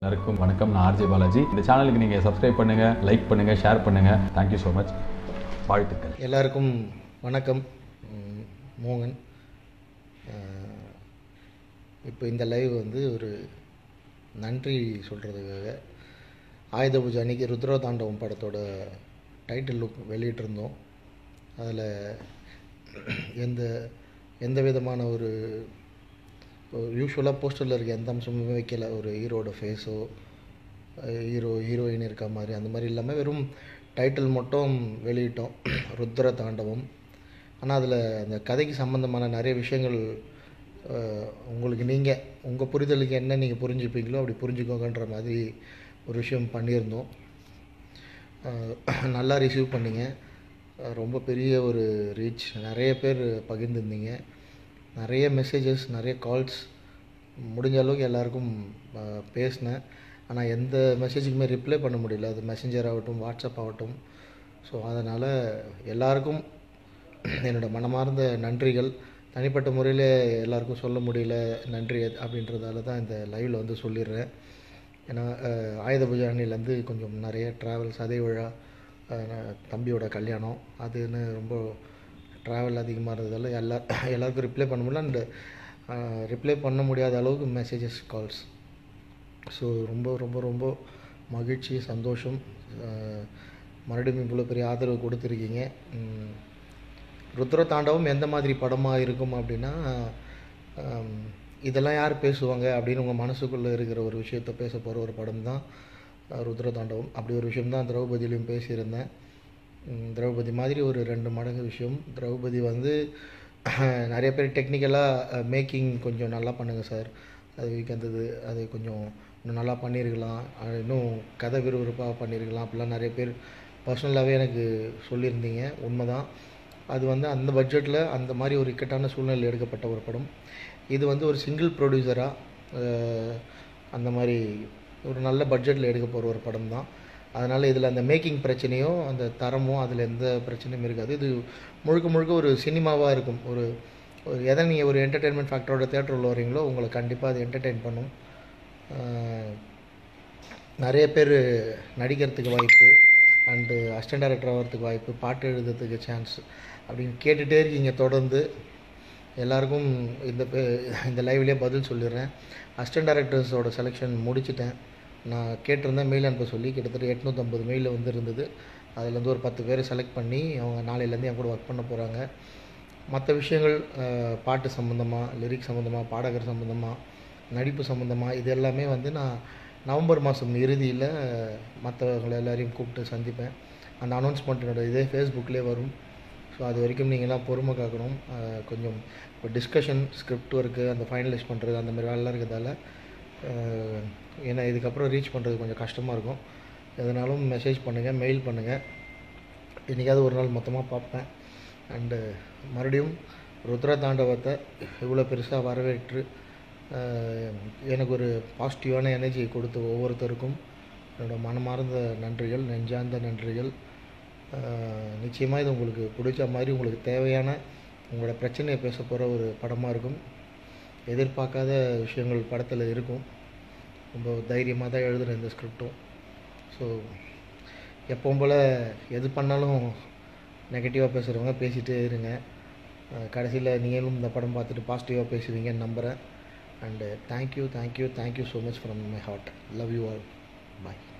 எல்லாருக்கும் வணக்கம் நான் ஆர்ஜே பாலாஜி இந்த சேனலுக்கு நீங்கள் சப்ஸ்கிரைப் பண்ணுங்கள் லைக் பண்ணுங்கள் ஷேர் பண்ணுங்கள் தேங்க்யூ ஸோ மச் வாழ்த்துக்கள் எல்லாருக்கும் வணக்கம் ம், மோகன் இப்போ இந்த லைவ் வந்து ஒரு நன்றி சொல்கிறதுக்காக ஆயுத பூஜை அன்னைக்கு ருத்ர தாண்டவம் படத்தோட டைட்டில் லுக் வெளியிட்டிருந்தோம் அதில் எந்த எந்த விதமான ஒரு யூஸ்வலாக போஸ்டரில் இருக்க எந்த அம்சமுமே வைக்கல ஒரு ஹீரோட ஃபேஸோ ஹீரோ ஹீரோயின் இருக்க மாதிரி அந்த மாதிரி இல்லாமல் வெறும் டைட்டில் மட்டும் வெளியிட்டோம் ருத்ர தாண்டவம் ஆனால் அதில் அந்த கதைக்கு சம்மந்தமான நிறைய விஷயங்கள் அஹ், உங்களுக்கு நீங்கள் உங்கள் புரிதலுக்கு என்ன நீங்கள் புரிஞ்சுப்பீங்களோ அப்படி புரிஞ்சுக்கோங்கன்ற மாதிரி ஒரு விஷயம் பண்ணியிருந்தோம் அஹ், நல்லா ரிசீவ் பண்ணீங்க அஹ், ரொம்ப பெரிய ஒரு ரீச் நிறைய பேர் பகிர்ந்துருந்தீங்க நிறைய மெசேஜஸ் நிறைய கால்ஸ் முடிஞ்ச அளவுக்கு எல்லாருக்கும் அஹ், பேசினேன் ஆனால் எந்த மெசேஜுக்குமே ரிப்ளை பண்ண முடியல அது மெசேஞ்சர் ஆகட்டும் வாட்ஸ்அப் ஆகட்டும் ஸோ அதனால் எல்லாருக்கும் என்னோட மனமார்ந்த நன்றிகள் தனிப்பட்ட முறையில் எல்லாருக்கும் சொல்ல முடியல நன்றி அப்படின்றதால தான் இந்த லைவில் வந்து சொல்லிடுறேன் ஏன்னா அஹ், ஆயுத பூஜை அன்னையிலேருந்து கொஞ்சம் நிறைய ட்ராவல்ஸ் அதே விழா அஹ், தம்பியோட கல்யாணம் அதுன்னு ரொம்ப ட்ராவல் அதிகமாக இருந்ததால் எல்லா எல்லாருக்கும் ரிப்ளை பண்ண முடியல அண்ட் ரிப்ளை பண்ண முடியாத அளவுக்கு மெசேஜஸ் கால்ஸ் ஸோ ரொம்ப ரொம்ப ரொம்ப மகிழ்ச்சி சந்தோஷம் அஹ், மறுபடியும் இவ்வளோ பெரிய ஆதரவு கொடுத்துருக்கீங்க உம், ருத்ர தாண்டவம் எந்த மாதிரி படமாக இருக்கும் அப்படின்னா ஆம், இதெல்லாம் யார் பேசுவாங்க அப்படின்னு உங்கள் மனசுக்குள்ளே இருக்கிற ஒரு விஷயத்த பேச போகிற ஒரு படம் தான் அஹ், ருத்ர தாண்டவம் அப்படி ஒரு விஷயம் தான் திரௌபதியிலையும் பேசியிருந்தேன் உம், திரௌபதி மாதிரி ஒரு ரெண்டு மடங்கு விஷயம் திரௌபதி வந்து நிறைய பேர் டெக்னிக்கலாக மேக்கிங் கொஞ்சம் நல்லா பண்ணுங்கள் சார் அது வீக் வந்தது அது கொஞ்சம் இன்னும் நல்லா பண்ணியிருக்கலாம் அது இன்னும் கதை விறுவிறுப்பாக பண்ணியிருக்கலாம் அப்படிலாம் நிறைய பேர் பர்சனலாகவே எனக்கு சொல்லியிருந்தீங்க உண்மைதான் அது வந்து அந்த பட்ஜெட்டில் அந்த மாதிரி ஒரு இக்கட்டான சூழ்நிலையில் எடுக்கப்பட்ட ஒரு படம் இது வந்து ஒரு சிங்கிள் ப்ரொடியூசராக அந்த மாதிரி ஒரு நல்ல பட்ஜெட்டில் எடுக்க போகிற ஒரு படம் தான் அதனால் இதில் அந்த மேக்கிங் பிரச்சனையோ அந்த தரமோ அதில் எந்த பிரச்சனையும் இருக்காது இது முழுக்க முழுக்க ஒரு சினிமாவாக இருக்கும் ஒரு ஒரு எதை நீங்கள் ஒரு என்டர்டெயின்மெண்ட் ஃபேக்டரோட தேட்டரில் வரீங்களோ உங்களை கண்டிப்பாக அது என்டர்டெயின் பண்ணும் ஆஹ் நிறைய பேர் நடிக்கிறதுக்கு வாய்ப்பு அண்டு அசிஸ்டன்ட் டைரக்டர் ஆகிறதுக்கு வாய்ப்பு பாட்டு எழுதுறதுக்கு சான்ஸ் அப்படின்னு கேட்டுகிட்டே இருக்கீங்க தொடர்ந்து எல்லாருக்கும் இந்த பே- இந்த லைவ்லேயே பதில் சொல்லிடுறேன் அசிஸ்டன்ட் டைரக்டர்ஸோட செலெக்ஷன் முடிச்சிட்டேன் நான் கேட்டிருந்தேன் மெயில் அனுப்ப சொல்லி கிட்டத்தட்ட எட்நூற்றம்பது மெயில் வந்து இருந்தது அதுலேருந்து ஒரு பத்து பேர் செலக்ட் பண்ணி அவங்க நாளையிலேருந்து என் கூட ஒர்க் பண்ண போகிறாங்க மற்ற விஷயங்கள் அஹ், பாட்டு சம்மந்தமாக லிரிக் சம்மந்தமாக பாடகர் சம்மந்தமாக நடிப்பு சம்மந்தமாக இது எல்லாமே வந்து நான் நவம்பர் மாதம் இறுதியில் மற்றவங்களை எல்லாரையும் கூப்பிட்டு சந்திப்பேன் அந்த அனௌன்ஸ்மெண்ட் என்னோட இதே ஃபேஸ்புக்லேயே வரும் ஸோ அது வரைக்கும் நீங்கள்லாம் பொறுமை காக்கணும் அஹ், கொஞ்சம் இப்போ டிஸ்கஷன் ஸ்கிரிப்ட் ஒர்க்கு அந்த ஃபைனலைஸ் பண்ணுறது அந்த மாதிரி வேலைலாம் இருக்கிறதால அஹ், ஏன்னா இதுக்கப்புறம் ரீச் பண்ணுறது கொஞ்சம் கஷ்டமாக இருக்கும் எதனாலும் மெசேஜ் பண்ணுங்கள் மெயில் பண்ணுங்கள் என்றைக்காவது ஒரு நாள் மொத்தமாக பார்ப்பேன் அண்டு மறுபடியும் ருத்ர தாண்டவத்தை இவ்வளோ பெருசாக வரவேற்று அஹ், எனக்கு ஒரு பாசிட்டிவான எனர்ஜியை கொடுத்த ஒவ்வொருத்தருக்கும் என்னோட மனமார்ந்த நன்றிகள் நெஞ்சார்ந்த நன்றிகள் நிச்சயமாக இது உங்களுக்கு பிடிச்ச மாதிரி உங்களுக்கு தேவையான உங்களோட பிரச்சனையை பேச போகிற ஒரு படமாக இருக்கும் எதிர்பார்க்காத விஷயங்கள் படத்தில் இருக்கும் ரொம்ப தைரியமாக தான் எழுதுகிறேன் இந்த ஸ்கிரிப்டும் ஸோ எப்பவும் போல் எது பண்ணாலும் நெகட்டிவாக பேசுகிறவங்க பேசிகிட்டே இருங்க கடைசியில் நீங்களும் இந்த படம் பார்த்துட்டு பாசிட்டிவாக பேசுவீங்கன்னு நம்புகிறேன் and thank you thank you thank you so much from my heart love you all bye